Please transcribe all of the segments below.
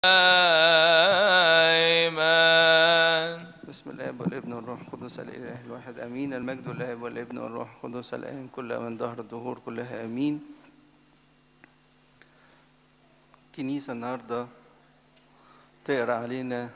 دائما بسم الاب والابن والروح القدس الاله الواحد امين المجد للاب والابن والروح القدس الان كل من دهر الدهور كلها امين كنيسه النهارده تقرا علينا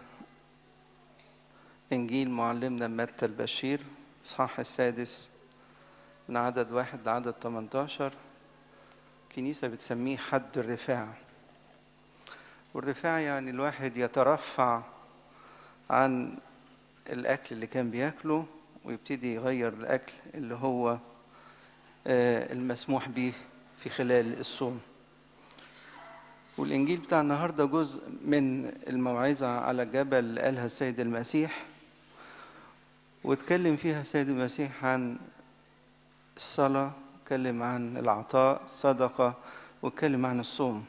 انجيل معلمنا متى البشير اصحاح السادس من عدد واحد لعدد 18 كنيسه بتسميه حد الرفاع والرفاع يعني الواحد يترفع عن الأكل اللي كان بياكله ويبتدي يغير الأكل اللي هو آه، المسموح به في خلال الصوم والإنجيل بتاع النهاردة جزء من الموعظة على الجبل اللي قالها السيد المسيح واتكلم فيها السيد المسيح عن الصلاة اتكلم عن العطاء الصدقة واتكلم عن الصوم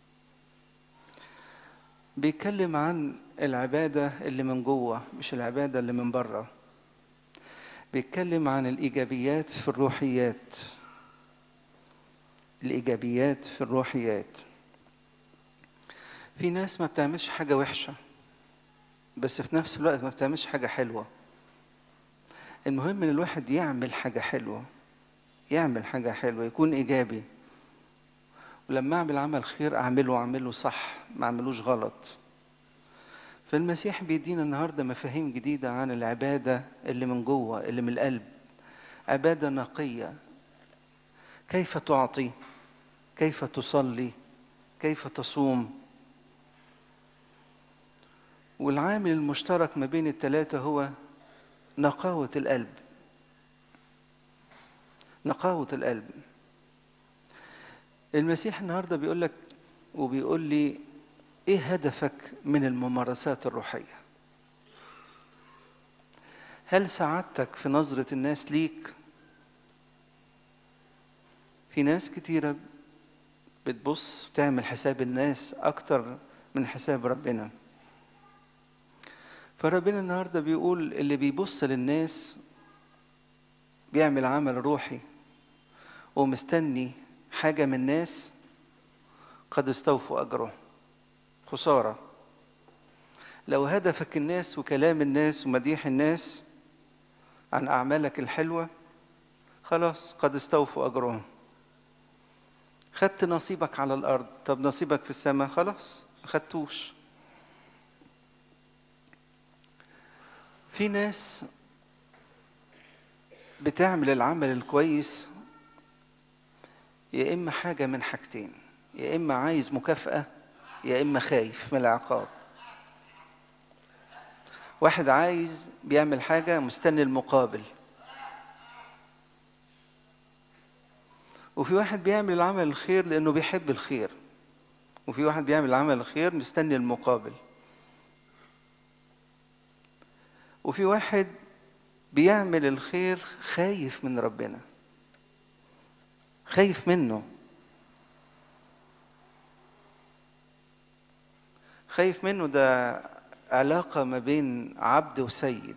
بيتكلم عن العبادة اللي من جوه مش العبادة اللي من بره بيتكلم عن الإيجابيات في الروحيات الإيجابيات في الروحيات في ناس ما بتعملش حاجة وحشة بس في نفس الوقت ما بتعملش حاجة حلوة المهم إن الواحد يعمل حاجة حلوة يعمل حاجة حلوة يكون إيجابي ولما أعمل عمل خير أعمله أعمله صح ما أعملوش غلط فالمسيح بيدينا النهارده مفاهيم جديدة عن العبادة اللي من جوه اللي من القلب عبادة نقية كيف تعطي كيف تصلي كيف تصوم والعامل المشترك ما بين الثلاثة هو نقاوة القلب نقاوة القلب المسيح النهارده بيقول لك وبيقول لي ايه هدفك من الممارسات الروحيه هل سعادتك في نظره الناس ليك في ناس كتيره بتبص تعمل حساب الناس اكتر من حساب ربنا فربنا النهارده بيقول اللي بيبص للناس بيعمل عمل روحي ومستني حاجه من الناس قد استوفوا اجره خسارة لو هدفك الناس وكلام الناس ومديح الناس عن أعمالك الحلوة خلاص قد استوفوا أجرهم خدت نصيبك على الأرض طب نصيبك في السماء خلاص خدتوش في ناس بتعمل العمل الكويس يا إما حاجة من حاجتين يا إما عايز مكافأة يا إما خايف من العقاب واحد عايز بيعمل حاجة مستني المقابل وفي واحد بيعمل العمل الخير لأنه بيحب الخير وفي واحد بيعمل العمل الخير مستني المقابل وفي واحد بيعمل الخير خايف من ربنا خايف منه خايف منه ده علاقة ما بين عبد وسيد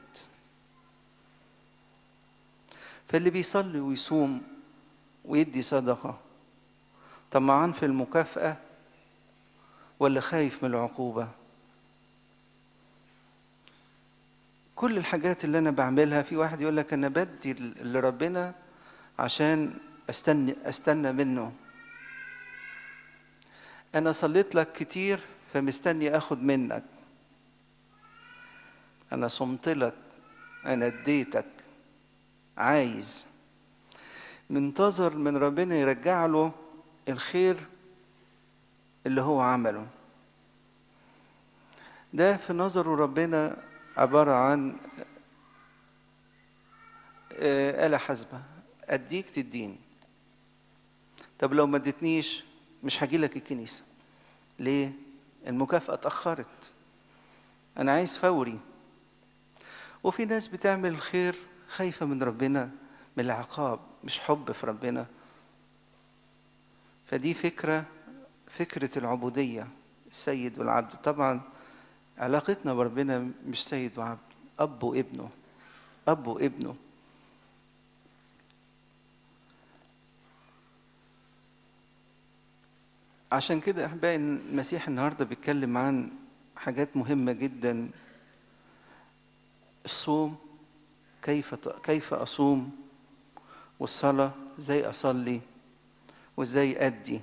فاللي بيصلي ويصوم ويدي صدقة طمعان في المكافأة ولا خايف من العقوبة كل الحاجات اللي أنا بعملها في واحد يقول لك أنا بدي لربنا عشان أستنى أستنى منه أنا صليت لك كتير فمستني اخد منك انا صمت لك انا اديتك عايز منتظر من ربنا يرجع له الخير اللي هو عمله ده في نظره ربنا عبارة عن آلة حاسبة أديك تديني طب لو ما اديتنيش مش هجيلك الكنيسة ليه؟ المكافأة اتأخرت أنا عايز فوري وفي ناس بتعمل الخير خايفة من ربنا من العقاب مش حب في ربنا فدي فكرة فكرة العبودية السيد والعبد طبعا علاقتنا بربنا مش سيد وعبد أب وابنه أب وابنه عشان كده احبائي المسيح النهارده بيتكلم عن حاجات مهمه جدا الصوم كيف كيف اصوم والصلاه ازاي اصلي وازاي ادي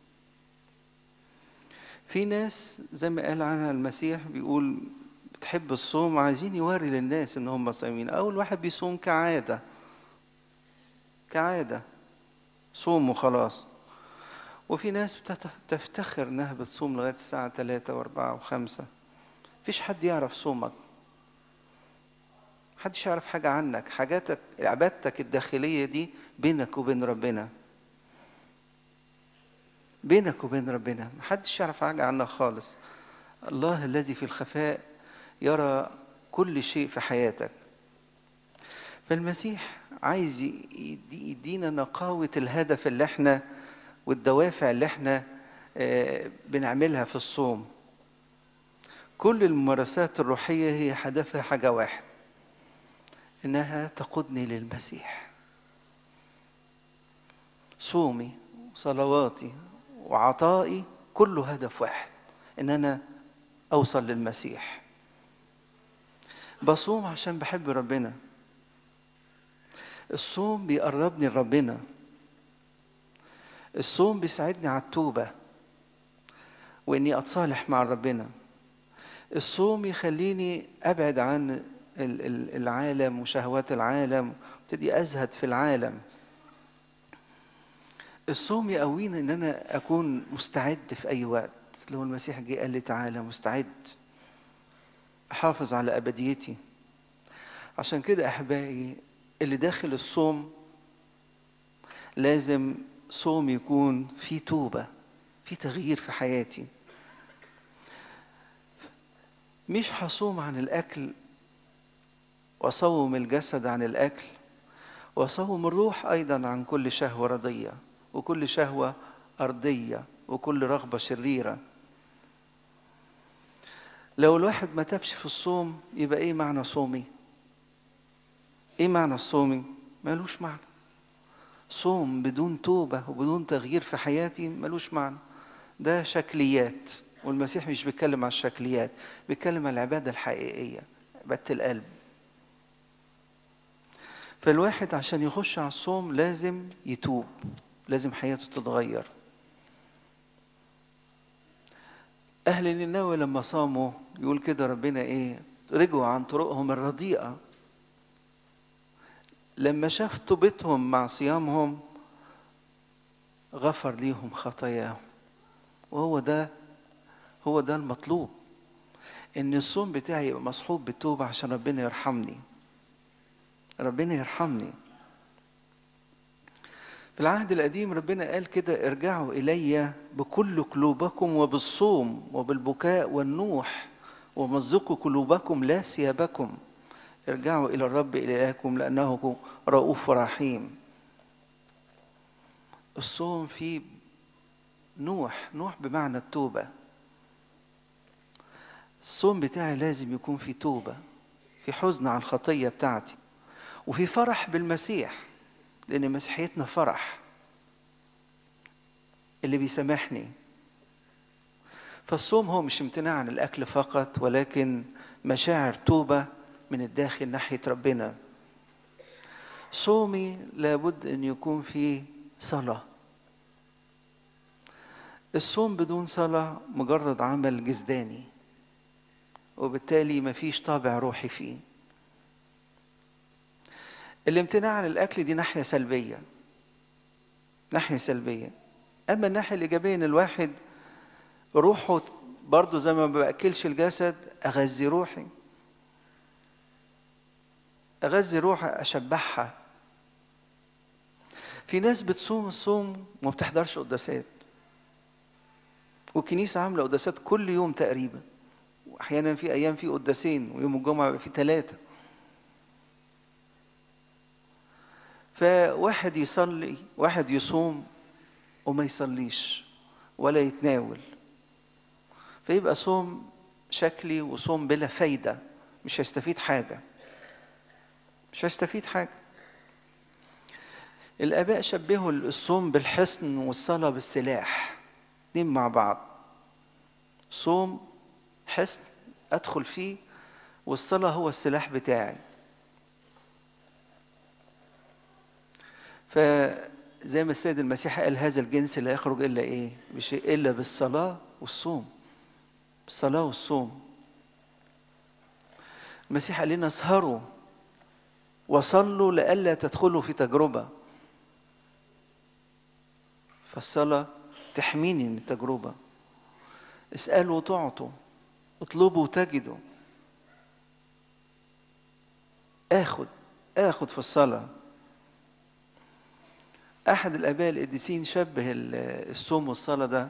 في ناس زي ما قال عنها المسيح بيقول بتحب الصوم وعايزين يوري للناس ان هم صايمين اول واحد بيصوم كعاده كعاده صوم وخلاص وفي ناس بتفتخر انها بتصوم لغايه الساعه 3 و4 و5 مفيش حد يعرف صومك محدش يعرف حاجه عنك حاجاتك عبادتك الداخليه دي بينك وبين ربنا بينك وبين ربنا محدش يعرف حاجه عنك خالص الله الذي في الخفاء يرى كل شيء في حياتك فالمسيح عايز يدينا نقاوة الهدف اللي احنا والدوافع اللي احنا بنعملها في الصوم كل الممارسات الروحية هي هدفها حاجة واحد إنها تقودني للمسيح صومي وصلواتي وعطائي كله هدف واحد إن أنا أوصل للمسيح بصوم عشان بحب ربنا الصوم بيقربني لربنا الصوم بيساعدني على التوبة وإني أتصالح مع ربنا الصوم يخليني أبعد عن العالم وشهوات العالم ابتدي أزهد في العالم الصوم يقويني إن أنا أكون مستعد في أي وقت لو المسيح جه قال لي تعالى مستعد أحافظ على أبديتي عشان كده أحبائي اللي داخل الصوم لازم صوم يكون فيه توبة فيه تغيير في حياتي مش هصوم عن الأكل وأصوم الجسد عن الأكل وأصوم الروح أيضا عن كل شهوة رضية وكل شهوة أرضية وكل رغبة شريرة لو الواحد ما تابش في الصوم يبقى إيه معنى صومي؟ إيه معنى الصومي؟ ملوش معنى صوم بدون توبة وبدون تغيير في حياتي ملوش معنى ده شكليات والمسيح مش بيتكلم على الشكليات بيتكلم على العبادة الحقيقية عبادة القلب فالواحد عشان يخش على الصوم لازم يتوب لازم حياته تتغير أهل نينوى لما صاموا يقول كده ربنا إيه رجعوا عن طرقهم الرديئة لما شاف توبتهم مع صيامهم غفر ليهم خطاياهم وهو ده هو ده المطلوب ان الصوم بتاعي يبقى مصحوب بالتوبة عشان ربنا يرحمني ربنا يرحمني في العهد القديم ربنا قال كده ارجعوا إلي بكل قلوبكم وبالصوم وبالبكاء والنوح ومزقوا قلوبكم لا ثيابكم ارجعوا إلى الرب إلهكم لأنه رؤوف رحيم الصوم فيه نوح نوح بمعنى التوبة الصوم بتاعي لازم يكون في توبة في حزن على الخطية بتاعتي وفي فرح بالمسيح لأن مسيحيتنا فرح اللي بيسامحني فالصوم هو مش امتناع عن الأكل فقط ولكن مشاعر توبة من الداخل ناحية ربنا صومي لابد أن يكون فيه صلاة الصوم بدون صلاة مجرد عمل جسداني وبالتالي مفيش طابع روحي فيه الامتناع عن الأكل دي ناحية سلبية ناحية سلبية أما الناحية الإيجابية إن الواحد روحه برضه زي ما بأكلش الجسد أغذي روحي أغذي روحي أشبعها في ناس بتصوم الصوم وما بتحضرش قداسات والكنيسة عاملة قداسات كل يوم تقريبا وأحيانا في أيام في قداسين ويوم الجمعة بيبقى في ثلاثة فواحد يصلي واحد يصوم وما يصليش ولا يتناول فيبقى صوم شكلي وصوم بلا فايدة مش هيستفيد حاجة مش هيستفيد حاجة الآباء شبهوا الصوم بالحصن والصلاة بالسلاح اتنين مع بعض صوم حصن ادخل فيه والصلاه هو السلاح بتاعي فزي ما السيد المسيح قال هذا الجنس لا يخرج الا ايه بشيء الا بالصلاه والصوم الصلاه والصوم المسيح قال لنا اسهروا وصلوا لئلا تدخلوا في تجربه فالصلاه تحميني من التجربه اسالوا تعطوا اطلبوا تجدوا اخد اخد في الصلاه احد الاباء القديسين شبه الصوم والصلاه ده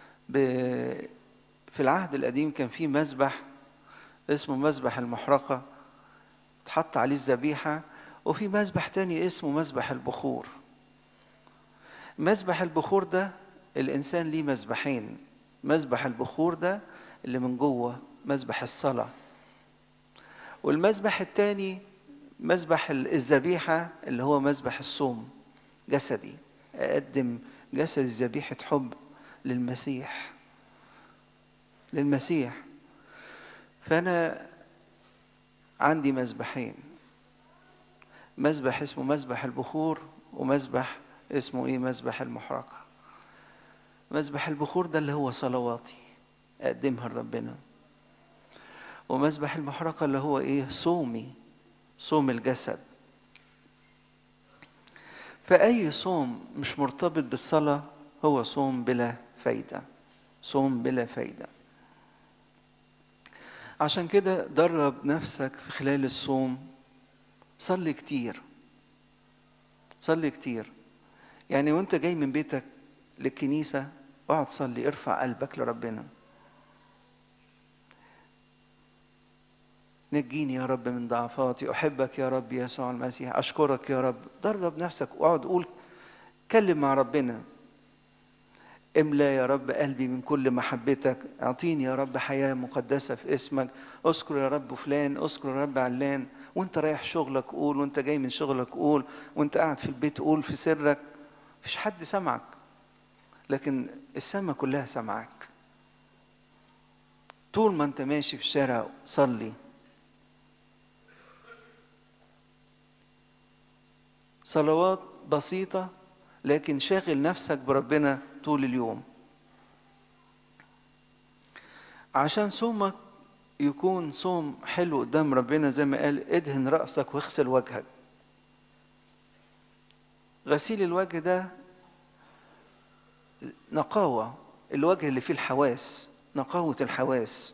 في العهد القديم كان في مذبح اسمه مذبح المحرقه تحط عليه الذبيحه وفي مذبح تاني اسمه مذبح البخور مذبح البخور ده الانسان ليه مذبحين مذبح البخور ده اللي من جوه مذبح الصلاه والمذبح التاني مذبح الذبيحه اللي هو مذبح الصوم جسدي اقدم جسدي ذبيحه حب للمسيح للمسيح فانا عندي مذبحين مذبح اسمه مذبح البخور ومذبح اسمه ايه مذبح المحرقه مذبح البخور ده اللي هو صلواتي اقدمها لربنا ومذبح المحرقه اللي هو ايه صومي صوم الجسد فأي صوم مش مرتبط بالصلاة هو صوم بلا فايدة صوم بلا فايدة عشان كده درب نفسك في خلال الصوم صلي كتير صلي كتير يعني وانت جاي من بيتك للكنيسة اقعد صلي ارفع قلبك لربنا نجيني يا رب من ضعفاتي احبك يا رب يسوع المسيح اشكرك يا رب درب نفسك واقعد قول كلم مع ربنا املا يا رب قلبي من كل محبتك اعطيني يا رب حياه مقدسه في اسمك اذكر يا رب فلان اذكر يا رب علان وانت رايح شغلك قول وانت جاي من شغلك قول وانت قاعد في البيت قول في سرك مفيش حد سمعك لكن السماء كلها سمعك طول ما انت ماشي في الشارع صلي صلوات بسيطة لكن شاغل نفسك بربنا طول اليوم عشان صومك يكون صوم حلو قدام ربنا زي ما قال ادهن رأسك واغسل وجهك غسيل الوجه ده نقاوة الوجه اللي فيه الحواس نقاوة الحواس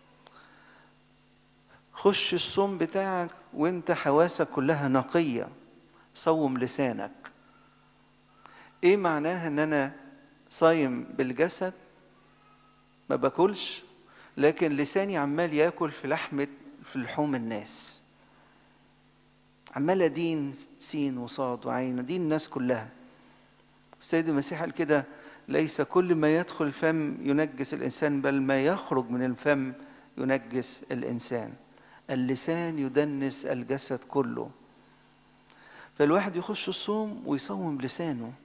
خش الصوم بتاعك وانت حواسك كلها نقيه صوم لسانك ايه معناها ان انا صايم بالجسد ما باكلش لكن لساني عمال ياكل في لحمة في لحوم الناس عمال ادين سين وصاد وعين ادين الناس كلها السيد المسيح قال كده ليس كل ما يدخل الفم ينجس الانسان بل ما يخرج من الفم ينجس الانسان اللسان يدنس الجسد كله فالواحد يخش الصوم ويصوم لسانه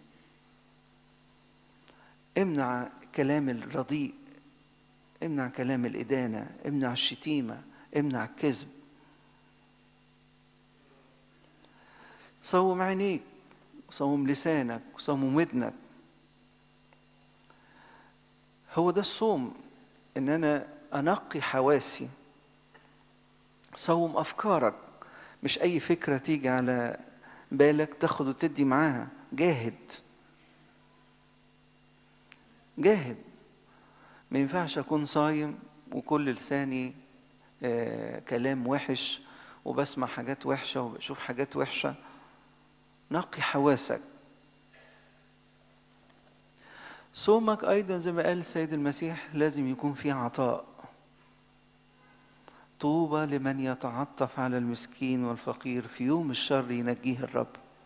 امنع كلام الرديء امنع كلام الإدانة امنع الشتيمة امنع الكذب صوم عينيك صوم لسانك وصوم ودنك هو ده الصوم ان انا انقي حواسي صوم افكارك مش اي فكره تيجي على بالك تاخد وتدي معاها جاهد جاهد ما ينفعش اكون صايم وكل لساني آه كلام وحش وبسمع حاجات وحشه وبشوف حاجات وحشه نقي حواسك صومك ايضا زي ما قال السيد المسيح لازم يكون فيه عطاء طوبى لمن يتعطف على المسكين والفقير في يوم الشر ينجيه الرب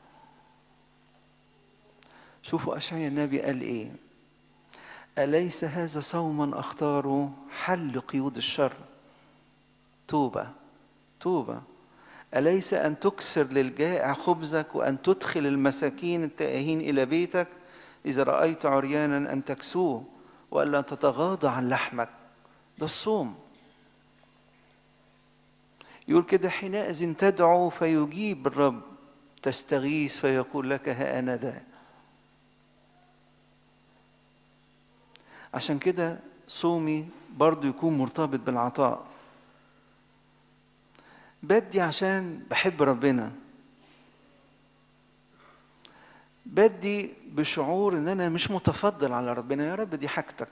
شوفوا أشعيا النبي قال إيه أليس هذا صوما أختاره حل قيود الشر توبة توبة أليس أن تكسر للجائع خبزك وأن تدخل المساكين التائهين إلى بيتك إذا رأيت عريانا أن تكسوه وألا تتغاضى عن لحمك ده الصوم يقول كده حينئذ تدعو فيجيب الرب تستغيث فيقول لك ها أنا ذا عشان كده صومي برضو يكون مرتبط بالعطاء بدي عشان بحب ربنا بدي بشعور ان انا مش متفضل على ربنا يا رب دي حاجتك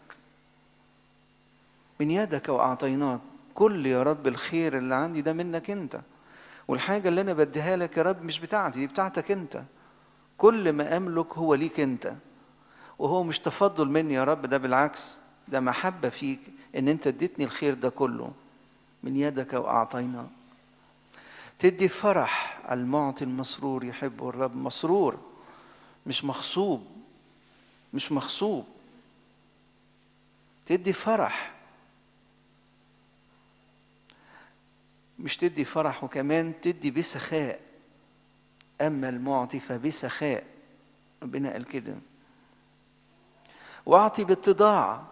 من يدك واعطيناك كل يا رب الخير اللي عندي ده منك انت والحاجة اللي انا بديها لك يا رب مش بتاعتي دي بتاعتك انت كل ما املك هو ليك انت وهو مش تفضل مني يا رب ده بالعكس ده محبة فيك ان انت اديتني الخير ده كله من يدك واعطيناك تدي فرح المعطي المسرور يحبه الرب مسرور مش مغصوب مش مغصوب تدي فرح مش تدي فرح وكمان تدي بسخاء أما المعطي فبسخاء ربنا قال كده واعطي باتضاع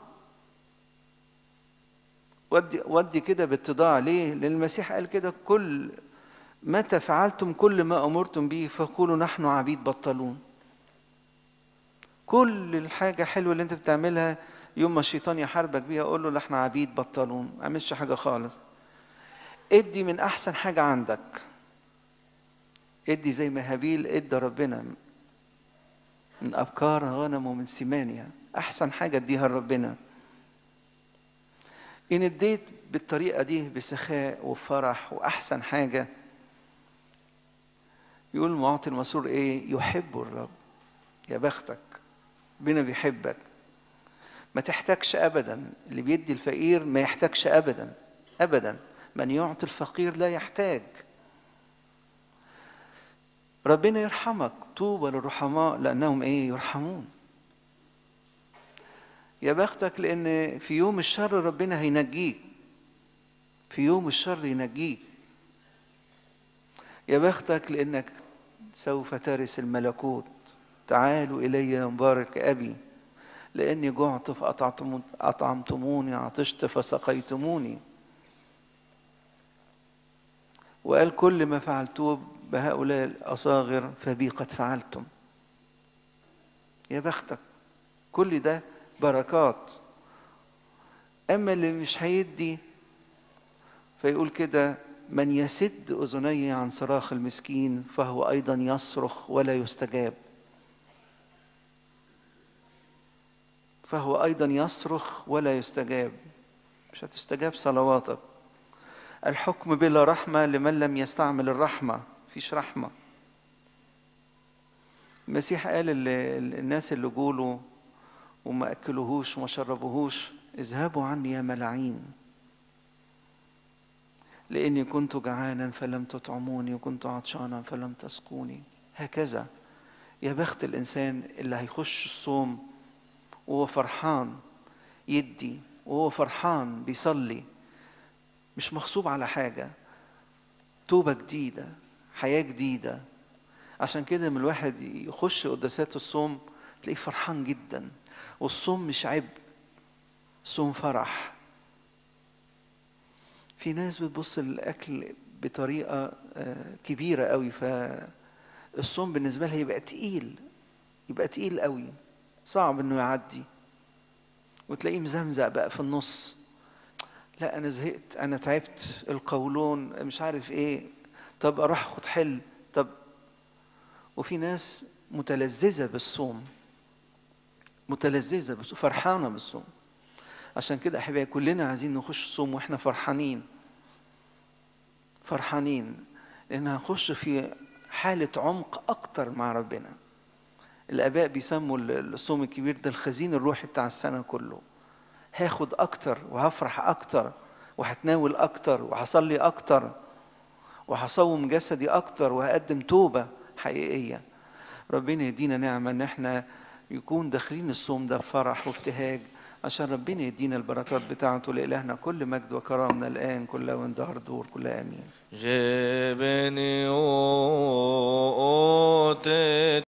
ودي ودي كده باتضاع ليه؟ لأن المسيح قال كده كل متى فعلتم كل ما أمرتم به فقولوا نحن عبيد بطلون كل الحاجة حلوة اللي أنت بتعملها يوم ما الشيطان يحاربك بيها قول له احنا عبيد بطلون ما عملش حاجة خالص ادي من أحسن حاجة عندك ادي زي ما هابيل ادى ربنا من أبكار غنم ومن سمانها أحسن حاجة اديها لربنا إن اديت بالطريقة دي بسخاء وفرح وأحسن حاجة يقول المعطي المسرور إيه يحب الرب يا بختك ربنا بيحبك ما تحتاجش أبدا اللي بيدي الفقير ما يحتاجش أبدا أبدا من يعطي الفقير لا يحتاج ربنا يرحمك طوبى للرحماء لأنهم إيه يرحمون يا بختك لأن في يوم الشر ربنا هينجيك في يوم الشر ينجيك يا بختك لأنك سوف ترث الملكوت تعالوا إلي يا مبارك أبي لأني جعت فأطعمتموني عطشت فسقيتموني وقال كل ما فعلتوه بهؤلاء الأصاغر فبي قد فعلتم يا بختك كل ده بركات أما اللي مش هيدي فيقول كده من يسد أذني عن صراخ المسكين فهو أيضا يصرخ ولا يستجاب فهو أيضا يصرخ ولا يستجاب مش هتستجاب صلواتك الحكم بلا رحمة لمن لم يستعمل الرحمة فيش رحمة المسيح قال الناس اللي جوله وما أكلوهوش وما شربوهوش اذهبوا عني يا ملاعين لأني كنت جعانا فلم تطعموني وكنت عطشانا فلم تسقوني هكذا يا بخت الإنسان اللي هيخش الصوم وهو فرحان يدي وهو فرحان بيصلي مش مغصوب على حاجة توبة جديدة حياة جديدة عشان كده من الواحد يخش قداسات الصوم تلاقيه فرحان جدا والصوم مش عبء الصوم فرح في ناس بتبص للأكل بطريقة كبيرة قوي فالصوم بالنسبة لها يبقى تقيل يبقى تقيل قوي صعب انه يعدي وتلاقيه مزمزق بقى في النص لا انا زهقت انا تعبت القولون مش عارف ايه طب اروح اخد حل طب وفي ناس متلذذه بالصوم متلذذه بالصوم فرحانه بالصوم عشان كده احبائي كلنا عايزين نخش الصوم واحنا فرحانين فرحانين لان هنخش في حاله عمق اكتر مع ربنا الاباء بيسموا الصوم الكبير ده الخزين الروحي بتاع السنه كله هاخد اكتر وهفرح اكتر وهتناول اكتر وهصلي اكتر وهصوم جسدي اكتر وهقدم توبه حقيقيه ربنا يدينا نعمه ان احنا يكون داخلين الصوم ده بفرح وابتهاج عشان ربنا يدينا البركات بتاعته لإلهنا كل مجد وكرامنا الآن كلها وانظهر دور كلها آمين جبني وأوتيت